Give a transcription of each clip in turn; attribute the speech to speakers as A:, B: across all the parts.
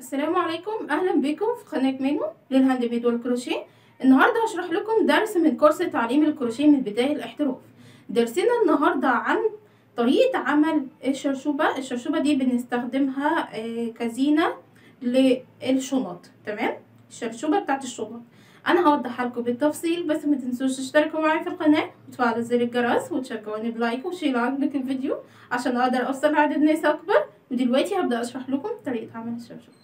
A: السلام عليكم اهلا بكم في قناه مينو للهاند ميد والكروشيه النهارده هشرح لكم درس من كورس تعليم الكروشيه من بدايه الاحتراف درسنا النهارده عن طريقه عمل الشرشوبه الشرشوبه دي بنستخدمها آه، كزينه للشنط تمام الشرشوبه بتاعت الشنط انا هوضحها لكم بالتفصيل بس ما تنسوش تشتركوا معايا في القناه وتفعلوا زر الجرس وتشجعوني بلايك وشير لو عجبك الفيديو عشان اقدر اوصل لعدد ناس اكبر ودلوقتي هبدا اشرح لكم طريقه عمل الشرشوبه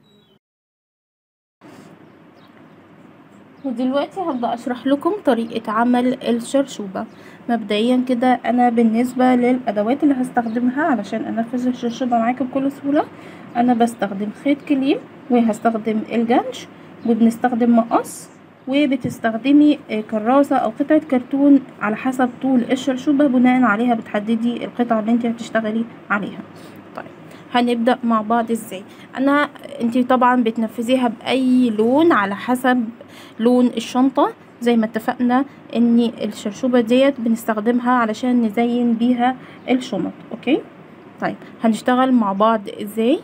A: ودلوقتي هبدأ أشرح لكم طريقة عمل الشرشوبة مبدئيا كده أنا بالنسبة للأدوات اللي هستخدمها علشان أنفذ الشرشوبة معاكم بكل سهولة أنا بستخدم خيط كليم وهستخدم الجنش وبنستخدم مقص وبتستخدمي كراسة أو قطعة كرتون على حسب طول الشرشوبة بناء عليها بتحددي القطعة اللي انت هتشتغلي عليها طيب هنبدأ مع بعض ازاي انا انت طبعا بتنفذيها باي لون على حسب لون الشنطة زي ما اتفقنا ان الشرشوبة ديت بنستخدمها علشان نزين بيها الشنط اوكي طيب هنشتغل مع بعض ازاي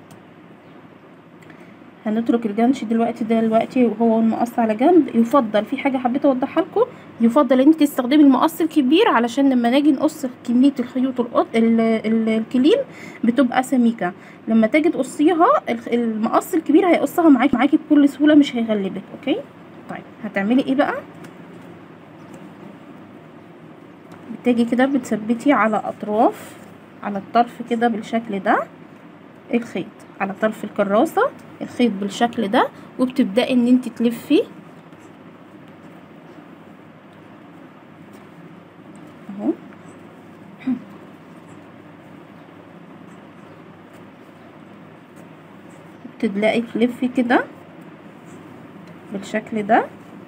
A: هنترك الجنش دلوقتي دلوقتي وهو المقص على جنب يفضل في حاجه حبيت اوضحها لكم يفضل ان انت تستخدمي المقص الكبير علشان لما نيجي نقص كميه الخيوط القط ال ال الكليم بتبقى سميكه لما تيجي تقصيها المقص الكبير هيقصها معاكي معاكي بكل سهوله مش هيغلبك اوكي طيب هتعملي ايه بقى بتيجي كده بتثبتي على اطراف على الطرف كده بالشكل ده الخيط على طرف الكراسة الخيط بالشكل ده وبتبدأي ان انت تلفي اهو بتلاقي تلفي كده بالشكل ده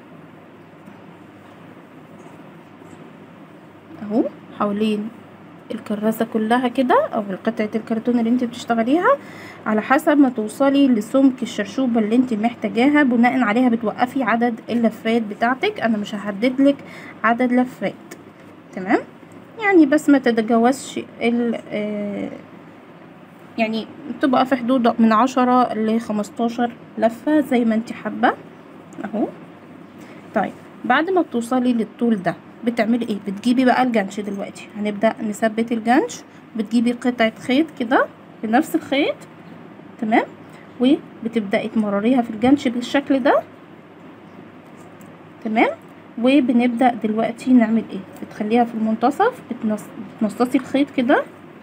A: اهو حوالين الكراسة كلها كده او قطعة الكرتون اللي انت بتشتغليها على حسب ما توصلي لسمك الشرشوبة اللي انت محتاجاها بناء عليها بتوقفي عدد اللفات بتاعتك انا مش هحدد لك عدد لفات تمام يعني بس ما تتجاوزش ال يعني تبقى في حدود من عشرة لخمستاشر لفة زي ما انت حابة اهو طيب بعد ما بتوصلي للطول ده بتعملي ايه بتجيبي بقى الجنش دلوقتي هنبدا نثبت الجنش بتجيبي قطعه خيط كده بنفس الخيط تمام وبتبداي تمرريها في الجنش بالشكل ده تمام وبنبدا دلوقتي نعمل ايه بتخليها في المنتصف بتنص... بتنصصي الخيط كده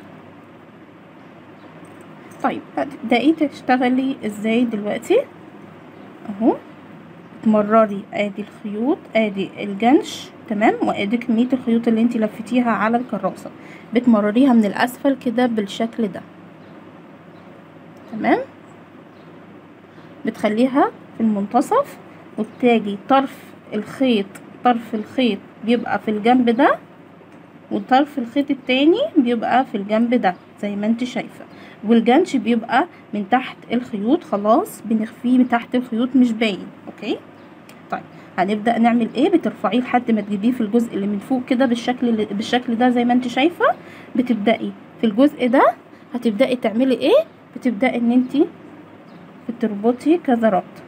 A: طيب هتبداي تشتغلي ازاي دلوقتي اهو تمرري ادي الخيوط ادي الجنش تمام وادي كميه الخيوط اللي انت لفتيها على الكراسه بتمرريها من الاسفل كده بالشكل ده تمام بتخليها في المنتصف وبتاجي طرف الخيط طرف الخيط بيبقى في الجنب ده وطرف الخيط التاني بيبقى في الجنب ده زي ما انت شايفه والجنش بيبقى من تحت الخيوط خلاص بنخفيه من تحت الخيوط مش باين اوكي طيب هنبدا نعمل ايه بترفعيه لحد ما تجيبيه في الجزء اللي من فوق كده بالشكل بالشكل ده زي ما انت شايفه بتبداي في الجزء ده هتبداي تعملي ايه بتبداي ان انت بتربطي كذا ربط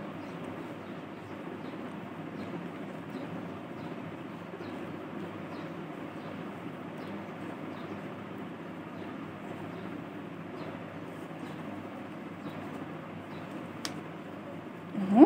A: اهو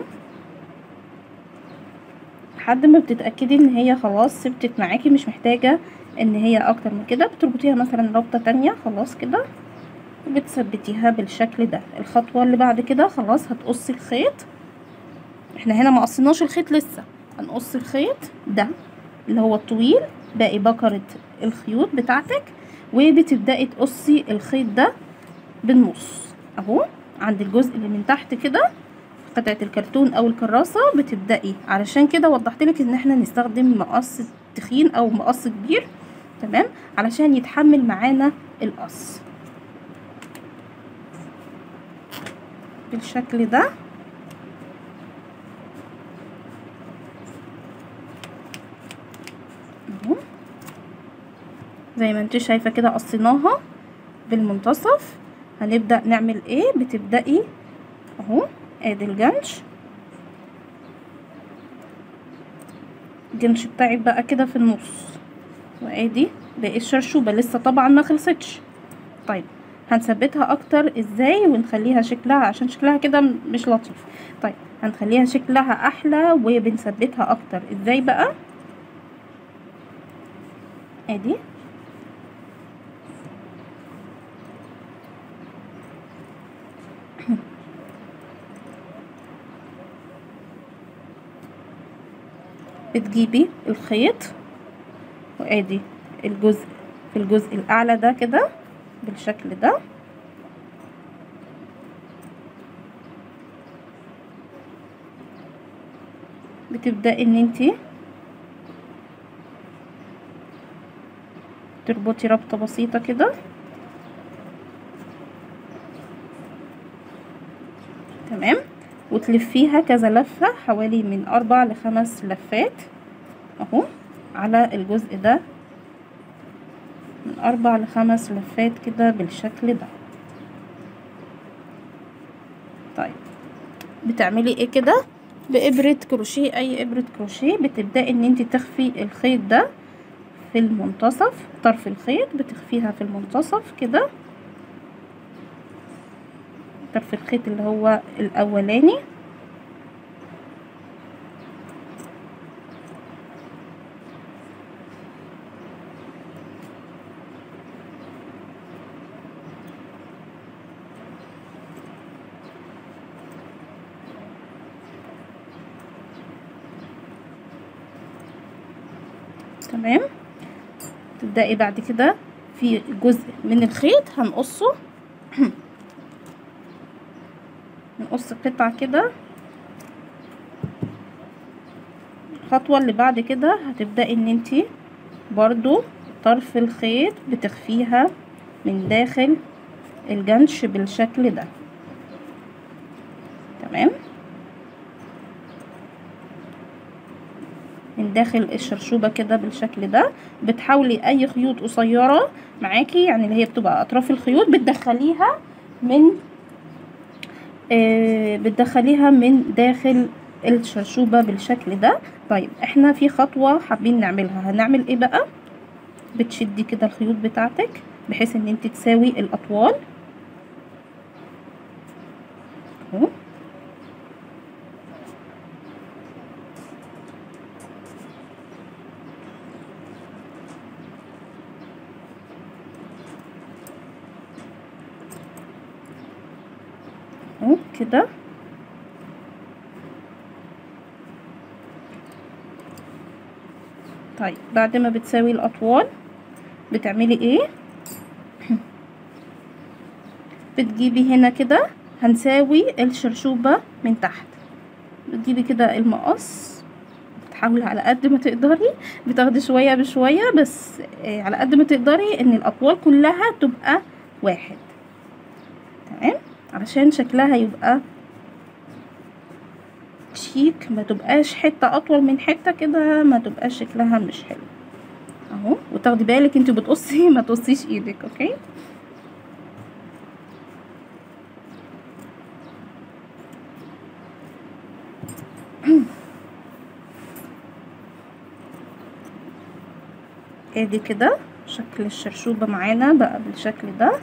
A: لحد ما بتتاكدي ان هي خلاص ثبتت معاكي مش محتاجه ان هي اكتر من كده بتربطيها مثلا ربطه تانية خلاص كده وبتثبتيها بالشكل ده الخطوه اللي بعد كده خلاص هتقصي الخيط احنا هنا ما قصيناش الخيط لسه هنقص الخيط ده اللي هو الطويل باقي بكره الخيوط بتاعتك وبتبداي تقصي الخيط ده بالنص اهو عند الجزء اللي من تحت كده قطعة الكرتون او الكراسة بتبدأي علشان كده وضحتلك ان احنا نستخدم مقص تخين او مقص كبير تمام علشان يتحمل معانا القص بالشكل ده اهو زي ما انت شايفة كده قصيناها بالمنتصف هنبدأ نعمل ايه بتبدأي اهو ادي الجنش الجنش بتاعي بقى كده في النص وادي باقي الشرشوبة لسه طبعا ما خلصتش طيب هنثبتها اكتر ازاي ونخليها شكلها عشان شكلها كده مش لطيف طيب هنخليها شكلها احلى وبنثبتها اكتر ازاي بقى ادي بتجيبي الخيط وادي الجزء في الجزء الاعلى ده كده بالشكل ده بتبدأي ان انتي تربطي ربطة بسيطة كده تمام وتلفيها كذا لفة حوالي من اربع لخمس لفات اهو على الجزء ده من اربع لخمس لفات كده بالشكل ده طيب بتعملي ايه كده بإبرة كروشيه اي إبرة كروشيه بتبدأي ان انت تخفي الخيط ده في المنتصف طرف الخيط بتخفيها في المنتصف كده طرف الخيط اللي هو الاولاني تمام تبدأي بعد كده في جزء من الخيط هنقصه نقص قطعة كده الخطوة اللي بعد كده هتبدأي ان انتي برضو طرف الخيط بتخفيها من داخل الجنش بالشكل ده تمام من داخل الشرشوبة كده بالشكل ده بتحاولي اي خيوط قصيرة معاكي يعني اللي هي بتبقى اطراف الخيوط بتدخليها من آه بتدخليها من داخل الشرشوبة بالشكل ده طيب احنا في خطوة حابين نعملها هنعمل ايه بقى بتشدي كده الخيوط بتاعتك بحيث ان انت تساوي الاطوال اهو اهو كده طيب بعد ما بتساوي الاطوال بتعملي ايه بتجيبي هنا كده هنساوي الشرشوبة من تحت بتجيبي كده المقص بتحاولي على قد ما تقدري بتاخدي شوية بشوية بس آه على قد ما تقدري ان الاطوال كلها تبقى واحد تمام علشان شكلها يبقى شيك ما تبقاش حته اطول من حته كده ما تبقاش شكلها مش حلو اهو وتاخدي بالك انت بتقصي ما تقصيش ايدك اوكي ادي كده شكل الشرشوبه معانا بقى بالشكل ده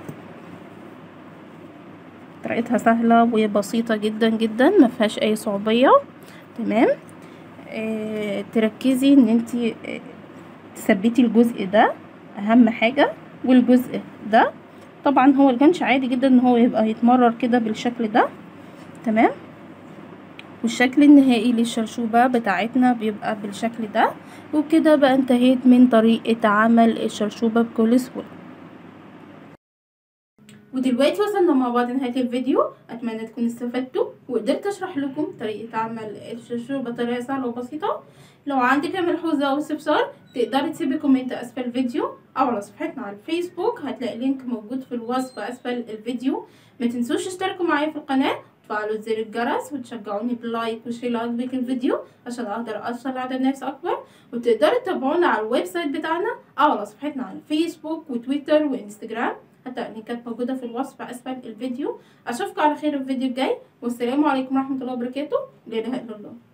A: طريقتها سهله وبسيطه جدا جدا ما فيهاش اي صعوبيه تمام آه تركزي ان انت آه تثبتي الجزء ده اهم حاجه والجزء ده طبعا هو الجنش عادي جدا ان هو يبقى يتمرر كده بالشكل ده تمام والشكل النهائي للشرشوبة بتاعتنا بيبقى بالشكل ده وكده بقى انتهيت من طريقة عمل الشرشوبة بكل سهولة ودلوقتي وصلنا مع بعض نهاية الفيديو اتمنى تكونوا استفدتوا وقدرت اشرح لكم طريقة عمل الشرشوبة بطريقة سهلة وبسيطة لو عندك اي ملحوظة او استفسار تقدري تسيبي كومنت اسفل الفيديو او على صفحتنا على الفيسبوك هتلاقي لينك موجود في الوصف اسفل الفيديو ما تنسوش تشتركوا معايا في القناة وتفعلوا زر الجرس وتشجعوني بلايك وشير لو عجبك الفيديو عشان اقدر اوصل لعدد ناس اكبر وتقدروا تتابعونا على الويب سايت بتاعنا او على صفحتنا على الفيسبوك وتويتر وانستجرام حتى اللينكات موجوده في الوصف اسفل الفيديو اشوفكم على خير الفيديو الجاي والسلام عليكم ورحمه الله وبركاته لا اله الا الله